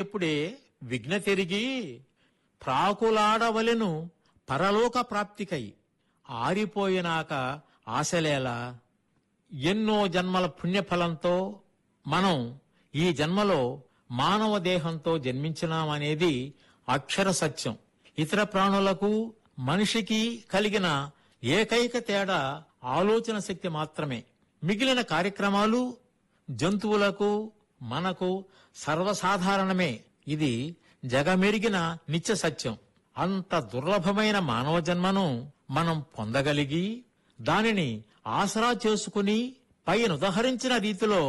ఇప్పుడే విఘ్న తిరిగి ప్రాకులాడవలెను పరలోక ప్రాప్తికై ఆరిపోయినాక ఆశలేలా ఎన్నో జన్మల పుణ్యఫలంతో మనం ఈ జన్మలో మానవ దేహంతో జన్మించినామనేది అక్షర సత్యం ఇతర ప్రాణులకు మనిషికి కలిగిన ఏకైక తేడా ఆలోచన శక్తి మాత్రమే మిగిలిన కార్యక్రమాలు జంతువులకు మనకు సర్వసాధారణమే ఇది జగమెరిగిన నిత్య సత్యం అంత దుర్లభమైన మానవ జన్మను మనం పొందగలిగి దానిని ఆసరా చేసుకుని పైన ఉదహరించిన రీతిలో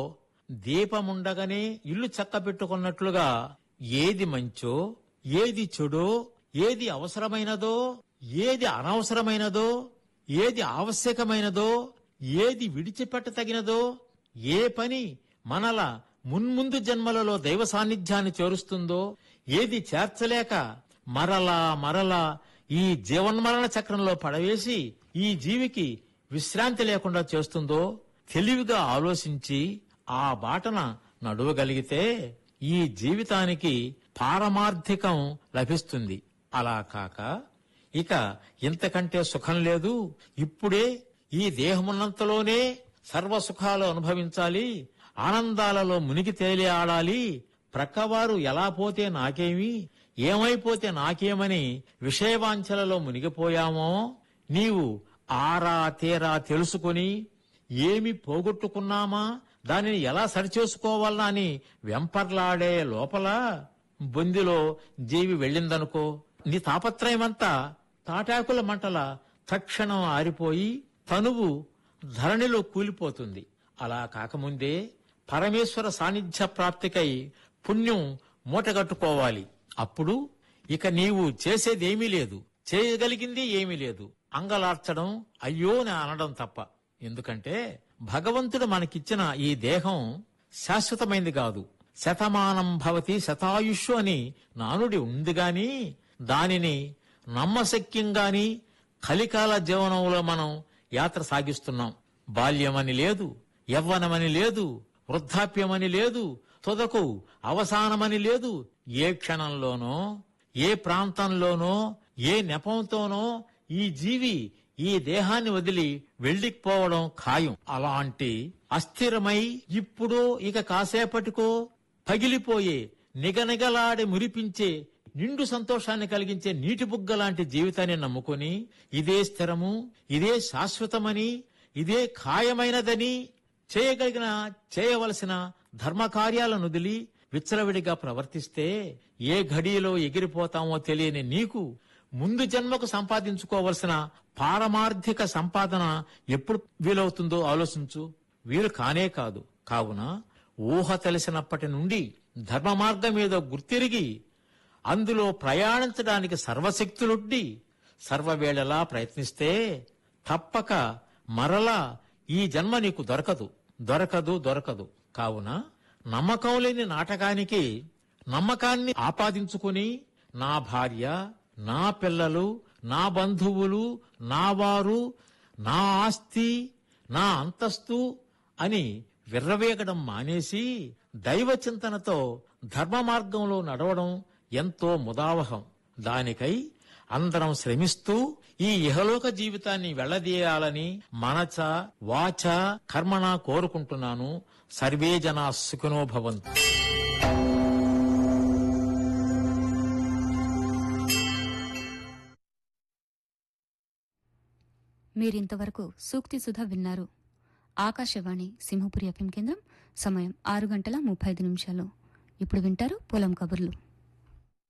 దీపముండగానే ఇల్లు చక్కబెట్టుకున్నట్లుగా ఏది మంచో ఏది చెడో ఏది అవసరమైనదో ఏది అనవసరమైనదో ఏది ఆవశ్యకమైనదో ఏది విడిచిపెట్టతగినదో ఏ పని మనల మున్ముందు జన్మలలో దైవ సాన్నిధ్యాన్ని చేరుస్తుందో ఏది చేర్చలేక మరలా మరలా ఈ జీవన్మరణ చక్రంలో పడవేసి ఈ జీవికి విశ్రాంతి లేకుండా చేస్తుందో తెలివిగా ఆలోచించి ఆ బాటన నడువగలిగితే ఈ జీవితానికి పారమార్థికం లభిస్తుంది అలా కాక ఇక ఇంతకంటే సుఖం లేదు ఇప్పుడే ఈ దేహమున్నంతలోనే సర్వ సుఖాలు అనుభవించాలి ఆనందాలలో మునిగి తేలి ఆడాలి ప్రక్కవారు ఎలా పోతే నాకేమి ఏమైపోతే నాకేమని విషయవాంఛలలో మునిగిపోయామో నీవు ఆరా తేరా తెలుసుకుని ఏమి పోగొట్టుకున్నామా దానిని ఎలా సరిచేసుకోవాలనా అని వెంపర్లాడే లోపల బొందిలో జీవి వెళ్ళిందనుకో నీ తాపత్రయమంతా తాటాకుల మంటల తక్షణం ఆరిపోయి తనువు ధరణిలో కూలిపోతుంది అలా కాకముందే పరమేశ్వర సాన్నిధ్య ప్రాప్తికై పుణ్యం మూటగట్టుకోవాలి అప్పుడు ఇక నీవు చేసేదేమీ లేదు చేయగలిగింది ఏమీ లేదు అంగలార్చడం అయ్యో అని అనడం తప్ప ఎందుకంటే భగవంతుడు మనకిచ్చిన ఈ దేహం శాశ్వతమైంది కాదు శతమానం భవతి శతాయుషు అని నానుడి ఉంది గాని దానిని నమ్మశక్యంగాని కలికాల జీవనంలో మనం యాత్ర సాగిస్తున్నాం బాల్యమని లేదు యవ్వనమని లేదు వృద్ధాప్యమని లేదు తుదకు అవసానమని లేదు ఏ క్షణంలోనో ఏ ప్రాంతంలోనో ఏ నెపంతోనో ఈ జీవి ఈ దేహాన్ని వదిలి వెళ్ళిపోవడం ఖాయం అలాంటి అస్థిరమై ఇప్పుడు ఇక కాసేపటికో పగిలిపోయే నిగనిగలాడి మురిపించే నిండు సంతోషాన్ని కలిగించే నీటి బుగ్గ లాంటి జీవితాన్ని నమ్ముకొని ఇదే స్థిరము ఇదే శాశ్వతమని ఇదే ఖాయమైనదని చేయగలిగిన చేయవలసిన ధర్మ కార్యాలను వదిలి విచ్చలవిడిగా ప్రవర్తిస్తే ఏ ఘడియలో ఎగిరిపోతామో తెలియని నీకు ముందు జన్మకు సంపాదించుకోవలసిన పారమార్థిక సంపాదన ఎప్పుడు వీలవుతుందో ఆలోచించు వీలు కానే కాదు కావున ఊహ తెలిసినప్పటి నుండి ధర్మ మార్గం మీద గుర్తిరిగి అందులో ప్రయాణించడానికి సర్వశక్తులుడ్డి సర్వవేళలా ప్రయత్నిస్తే తప్పక మరలా ఈ జన్మ నీకు దొరకదు దొరకదు దొరకదు కావున నమ్మకం లేని నాటకానికి నమ్మకాన్ని ఆపాదించుకుని నా భార్య నా పిల్లలు నా బంధువులు నా వారు నా ఆస్తి నా అంతస్తు అని విర్రవేగడం మానేసి దైవ చింతనతో ధర్మ మార్గంలో నడవడం ఎంతో ముదావహం దానికై అందరం శ్రమిస్తూ ఈ ఇహలోక జీవితాన్ని వెళ్లదీయాలని మనచ వాచ కర్మణ కోరుకుంటున్నాను సర్వే జనా సుఖినో భవంతు మీరింతవరకు సూక్తి సుధ విన్నారు ఆకాశవాణి సింహపురి ఎఫ్ఎం కేంద్రం సమయం ఆరు గంటల ముప్పై ఐదు నిమిషాలు ఇప్పుడు వింటారు పొలం కబుర్లు